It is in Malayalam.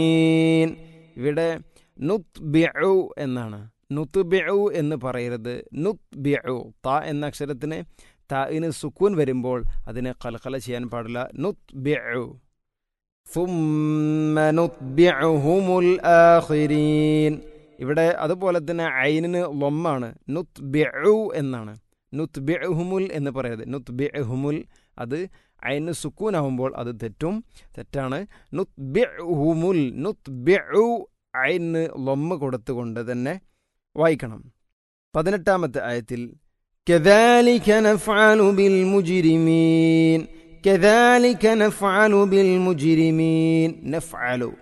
ഇവിടെ നുത് ബിഉ എന്നാണ് നുത് ബിഉ എന്ന് പറയരുത് നുത് ബിഉ ത എന്ന അക്ഷരത്തിന് താഇന് സുക്കൂൻ വരുമ്പോൾ അതിനെ കലകല ചെയ്യാൻ പാടില്ല നുത് ബിഉ ثم نتبعهم الآخرين ഇവിടെ അതുപോലെ തന്നെ ഐനിന് ലൊമ്മാണ് നുത് ബിഉ എന്നാണ് നുത് ബിഉഹുമുൽ എന്ന് പറയരുത് നുത് ബിഉഹുമുൽ അത് ഐന് സുക്കൂനാവുമ്പോൾ അത് തെറ്റും തെറ്റാണ് നുത് ബിഉഹുമുൽ നുത് ബിഉ ഐന് ലൊമ്മ കൊടുത്തുകൊണ്ട് തന്നെ വായിക്കണം പതിനെട്ടാമത്തെ ആയത്തിൽ كذلك نفعل بالمجرمين كذلك نفعل بالمجرمين نفعل